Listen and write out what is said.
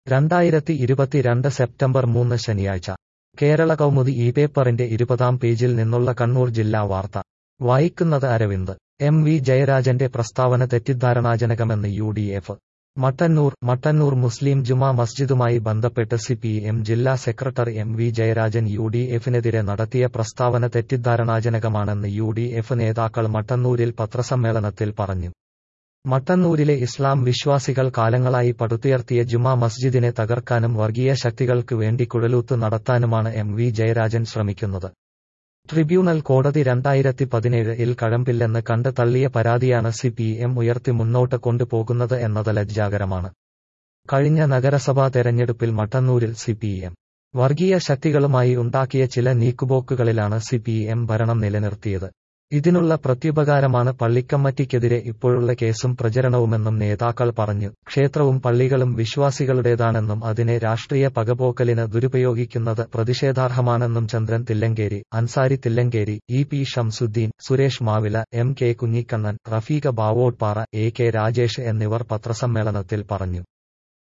രണ്ടായിരത്തി ഇരുപത്തിരണ്ട് സെപ്റ്റംബർ മൂന്ന് ശനിയാഴ്ച കേരള കൗമുദി ഈ പേപ്പറിന്റെ ഇരുപതാം പേജിൽ നിന്നുള്ള കണ്ണൂർ ജില്ലാ വാർത്ത വായിക്കുന്നത് അരവിന്ദ് എം വി ജയരാജന്റെ പ്രസ്താവന തെറ്റിദ്ധാരണാജനകമെന്ന് U D F Mattannur Mattannur മുസ്ലിം ജുമാ മസ്ജിദുമായി ബന്ധപ്പെട്ട് സി പി എം ജില്ലാ secretary M V Jayarajan U D എഫിനെതിരെ നടത്തിയ പ്രസ്താവന തെറ്റിദ്ധാരണാജനകമാണെന്ന് യു ഡി എഫ് നേതാക്കൾ മട്ടന്നൂരിൽ പത്രസമ്മേളനത്തിൽ പറഞ്ഞു മട്ടന്നൂരിലെ ഇസ്ലാം വിശ്വാസികൾ കാലങ്ങളായി പടുത്തുയർത്തിയ ജുമാ മസ്ജിദിനെ തകർക്കാനും വർഗീയ ശക്തികൾക്ക് വേണ്ടി കുഴലൂത്ത് നടത്താനുമാണ് എം വി ജയരാജൻ ശ്രമിക്കുന്നത് ട്രിബ്യൂണൽ കോടതി രണ്ടായിരത്തി പതിനേഴിൽ കഴമ്പില്ലെന്ന് കണ്ട് തള്ളിയ പരാതിയാണ് സി പി എം ഉയർത്തി മുന്നോട്ട് കൊണ്ടുപോകുന്നത് എന്നത് ലജ്ജാകരമാണ് കഴിഞ്ഞ നഗരസഭാ തെരഞ്ഞെടുപ്പിൽ മട്ടന്നൂരിൽ സി പി എം വർഗീയ ശക്തികളുമായി ഉണ്ടാക്കിയ ചില നീക്കുപോക്കുകളിലാണ് സി പി എം ഭരണം നിലനിർത്തിയത് ഇതിനുള്ള പ്രത്യുപകാരമാണ് പള്ളിക്കമ്മറ്റിക്കെതിരെ ഇപ്പോഴുള്ള കേസും പ്രചരണവുമെന്നും നേതാക്കൾ പറഞ്ഞു ക്ഷേത്രവും പള്ളികളും വിശ്വാസികളുടേതാണെന്നും അതിനെ രാഷ്ട്രീയ പകപോക്കലിന് ദുരുപയോഗിക്കുന്നത് പ്രതിഷേധാർഹമാണെന്നും Chandran Thillankeri Ansari Thillankeri E P Shamsuddin Suresh Mavila M K Kunhikannan Rafeeqa Bavottupara A K Rajesh എന്നിവർ പത്രസമ്മേളനത്തിൽ പറഞ്ഞു